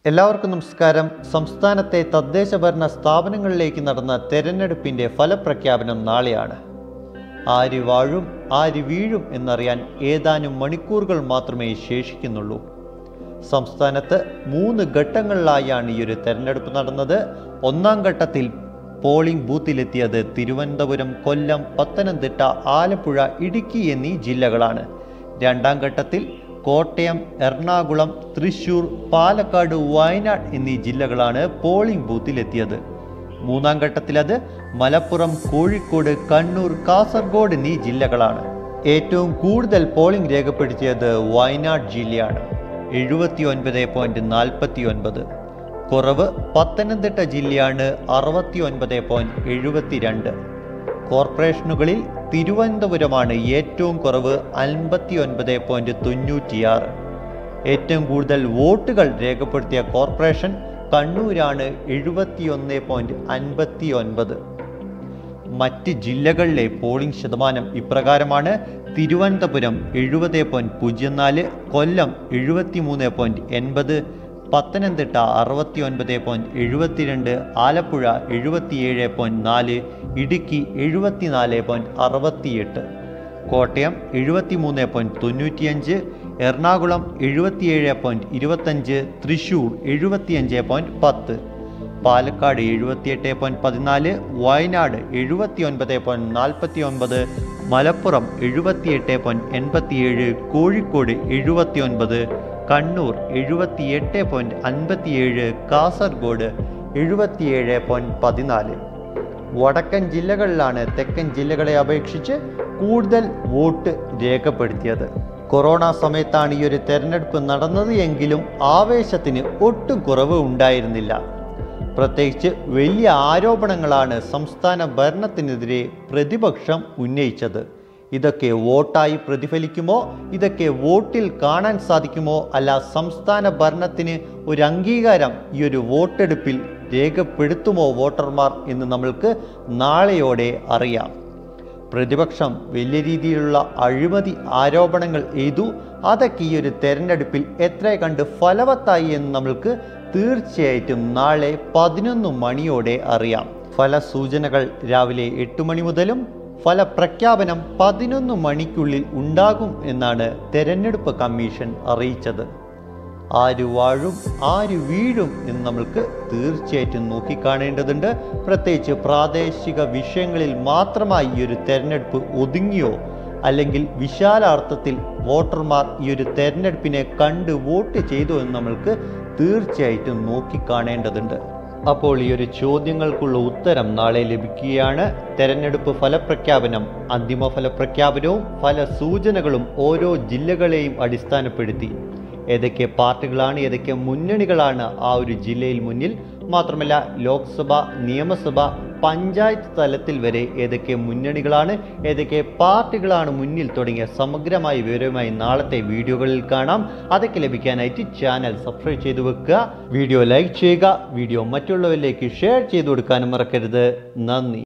എല്ലാവർക്കും നമസ്കാരം സംസ്ഥാനത്തെ തദ്ദേശ ഭരണ സ്ഥാപനങ്ങളിലേക്ക് നടന്ന തെരഞ്ഞെടുപ്പിന്റെ ഫലപ്രഖ്യാപനം നാളെയാണ് ആര് വാഴും ആര് വീഴും എന്നറിയാൻ ഏതാനും മണിക്കൂറുകൾ മാത്രമേ ശേഷിക്കുന്നുള്ളൂ സംസ്ഥാനത്ത് മൂന്ന് ഘട്ടങ്ങളിലായാണ് ഈ ഒരു തെരഞ്ഞെടുപ്പ് നടന്നത് ഒന്നാം ഘട്ടത്തിൽ പോളിംഗ് ബൂത്തിലെത്തിയത് തിരുവനന്തപുരം കൊല്ലം പത്തനംതിട്ട ആലപ്പുഴ ഇടുക്കി എന്നീ ജില്ലകളാണ് രണ്ടാം ഘട്ടത്തിൽ കോട്ടയം എറണാകുളം തൃശൂർ പാലക്കാട് വയനാട് എന്നീ ജില്ലകളാണ് പോളിംഗ് ബൂത്തിലെത്തിയത് മൂന്നാം ഘട്ടത്തിൽ അത് മലപ്പുറം കോഴിക്കോട് കണ്ണൂർ കാസർഗോഡ് എന്നീ ജില്ലകളാണ് ഏറ്റവും കൂടുതൽ പോളിംഗ് രേഖപ്പെടുത്തിയത് വയനാട് ജില്ലയാണ് എഴുപത്തി ഒൻപത് പോയിന്റ് നാൽപ്പത്തി ഒൻപത് കുറവ് പത്തനംതിട്ട ജില്ലയാണ് അറുപത്തി ഒൻപത് പോയിന്റ് എഴുപത്തിരണ്ട് കോർപ്പറേഷനുകളിൽ തിരുവനന്തപുരമാണ് ഏറ്റവും കുറവ് അൻപത്തി ഒൻപത് പോയിന്റ് തൊണ്ണൂറ്റിയാറ് ഏറ്റവും കൂടുതൽ വോട്ടുകൾ രേഖപ്പെടുത്തിയ കോർപ്പറേഷൻ കണ്ണൂരാണ് എഴുപത്തിയൊന്ന് പോയിന്റ് അൻപത്തി ഒൻപത് മറ്റ് ജില്ലകളിലെ പോളിംഗ് ശതമാനം ഇപ്രകാരമാണ് തിരുവനന്തപുരം എഴുപത് പോയിന്റ് പൂജ്യം നാല് കൊല്ലം എഴുപത്തി മൂന്ന് പോയിന്റ് എൺപത് പത്തനംതിട്ട അറുപത്തി ഒൻപത് പോയിന്റ് എഴുപത്തിരണ്ട് ആലപ്പുഴ എഴുപത്തിയേഴ് പോയിന്റ് നാല് ഇടുക്കി എഴുപത്തിനാല് പോയിന്റ് അറുപത്തിയെട്ട് കോട്ടയം എഴുപത്തി മൂന്ന് പോയിന്റ് തൊണ്ണൂറ്റിയഞ്ച് എറണാകുളം എഴുപത്തിയേഴ് പോയിന്റ് ഇരുപത്തഞ്ച് തൃശൂർ എഴുപത്തിയഞ്ച് പോയിന്റ് പത്ത് പാലക്കാട് എഴുപത്തിയെട്ട് പോയിന്റ് പതിനാല് വയനാട് എഴുപത്തി ഒൻപത് പോയിന്റ് നാൽപ്പത്തി ഒൻപത് മലപ്പുറം എഴുപത്തിയെട്ട് പോയിന്റ് എൺപത്തിയേഴ് കോഴിക്കോട് എഴുപത്തി ഒൻപത് കണ്ണൂർ എഴുപത്തിയെട്ട് പോയിന്റ് അൻപത്തിയേഴ് കാസർഗോഡ് എഴുപത്തിയേഴ് പോയിന്റ് പതിനാല് വടക്കൻ ജില്ലകളിലാണ് തെക്കൻ ജില്ലകളെ അപേക്ഷിച്ച് കൂടുതൽ വോട്ട് രേഖപ്പെടുത്തിയത് കൊറോണ സമയത്താണ് ഈ ഒരു തെരഞ്ഞെടുപ്പ് നടന്നത് എങ്കിലും ആവേശത്തിന് ഒട്ടും കുറവ് ഉണ്ടായിരുന്നില്ല പ്രത്യേകിച്ച് വലിയ ആരോപണങ്ങളാണ് സംസ്ഥാന ഭരണത്തിനെതിരെ പ്രതിപക്ഷം ഉന്നയിച്ചത് ഇതൊക്കെ വോട്ടായി പ്രതിഫലിക്കുമോ ഇതൊക്കെ വോട്ടിൽ കാണാൻ സാധിക്കുമോ അല്ല സംസ്ഥാന ഭരണത്തിന് ഒരു അംഗീകാരം ഈ ഒരു വോട്ടെടുപ്പിൽ രേഖപ്പെടുത്തുമോ വോട്ടർമാർ എന്ന് നമ്മൾക്ക് നാളെയോടെ അറിയാം പ്രതിപക്ഷം വലിയ രീതിയിലുള്ള അഴിമതി ആരോപണങ്ങൾ എയ്തു അതൊക്കെ ഈ ഒരു തെരഞ്ഞെടുപ്പിൽ എത്ര കണ്ട് ഫലവത്തായി എന്ന് നമ്മൾക്ക് തീർച്ചയായിട്ടും നാളെ പതിനൊന്ന് മണിയോടെ അറിയാം ഫലസൂചനകൾ രാവിലെ എട്ട് മണി മുതലും ഫലപ്രഖ്യാപനം പതിനൊന്ന് മണിക്കുള്ളിൽ ഉണ്ടാകും എന്നാണ് തെരഞ്ഞെടുപ്പ് കമ്മീഷൻ അറിയിച്ചത് ആര് വാഴും ആര് വീഴും എന്ന് നമ്മൾക്ക് തീർച്ചയായിട്ടും നോക്കിക്കാണേണ്ടതുണ്ട് പ്രത്യേകിച്ച് പ്രാദേശിക വിഷയങ്ങളിൽ മാത്രമായി ഈ ഒരു തെരഞ്ഞെടുപ്പ് ഒതുങ്ങിയോ അല്ലെങ്കിൽ വിശാലാർത്ഥത്തിൽ വോട്ടർമാർ ഈ ഒരു തെരഞ്ഞെടുപ്പിനെ കണ്ട് വോട്ട് ചെയ്തു എന്ന് നമ്മൾക്ക് തീർച്ചയായിട്ടും നോക്കിക്കാണേണ്ടതുണ്ട് അപ്പോൾ ഈ ഒരു ചോദ്യങ്ങൾക്കുള്ള ഉത്തരം നാളെ ലഭിക്കുകയാണ് തെരഞ്ഞെടുപ്പ് ഫലപ്രഖ്യാപനം അന്തിമ ഫലപ്രഖ്യാപനവും ഫലസൂചനകളും ഓരോ ജില്ലകളെയും അടിസ്ഥാനപ്പെടുത്തി ഏതൊക്കെ പാർട്ടികളാണ് ഏതൊക്കെ മുന്നണികളാണ് ആ ഒരു ജില്ലയിൽ മുന്നിൽ മാത്രമല്ല ലോക്സഭ നിയമസഭ പഞ്ചായത്ത് തലത്തിൽ വരെ ഏതൊക്കെ മുന്നണികളാണ് ഏതൊക്കെ പാർട്ടികളാണ് മുന്നിൽ തുടങ്ങിയ സമഗ്രമായ വിവരവുമായി നാളത്തെ വീഡിയോകളിൽ കാണാം അതൊക്കെ ലഭിക്കാനായിട്ട് ചാനൽ സബ്സ്ക്രൈബ് ചെയ്തു വെക്കുക വീഡിയോ ലൈക്ക് ചെയ്യുക വീഡിയോ മറ്റുള്ളവരിലേക്ക് ഷെയർ ചെയ്തു കൊടുക്കാനും മറക്കരുത് നന്ദി